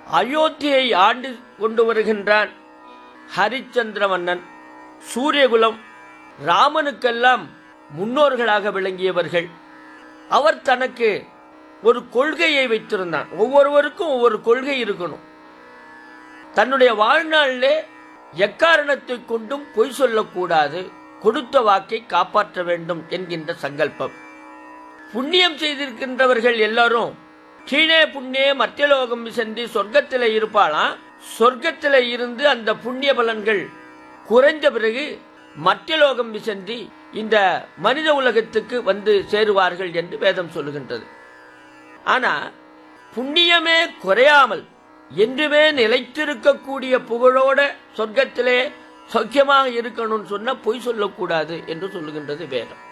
அயோத்தியை ஆண்டு கொண்டு வருகின்றான் ஹரிச்சந்திர மன்னன் சூரியகுலம் ராமனுக்கெல்லாம் முன்னோர்களாக விளங்கியவர்கள் அவர் தனக்கு ஒரு கொள்கையை வைத்திருந்தான் ஒவ்வொருவருக்கும் ஒவ்வொரு கொள்கை இருக்கணும் தன்னுடைய வாழ்நாளிலே எக்காரணத்தை கொண்டும் பொய் சொல்லக்கூடாது கொடுத்த வாக்கை காப்பாற்ற வேண்டும் என்கின்ற சங்கல்பம் புண்ணியம் செய்திருக்கின்றவர்கள் எல்லாரும் கீழே புண்ணிய மத்தியலோகம் சென்று சொர்க்கத்திலே இருப்பாளாம் சொர்க்கத்திலே இருந்து அந்த புண்ணிய பலன்கள் குறைந்த பிறகு மத்தியலோகம் சென்று இந்த மனித உலகத்துக்கு வந்து சேருவார்கள் என்று வேதம் சொல்லுகின்றது ஆனா புண்ணியமே குறையாமல் என்றுமே நிலைத்திருக்கக்கூடிய புகழோட சொர்க்கத்திலே சௌக்கியமாக இருக்கணும்னு சொன்னா பொய் சொல்லக்கூடாது என்று சொல்லுகின்றது வேதம்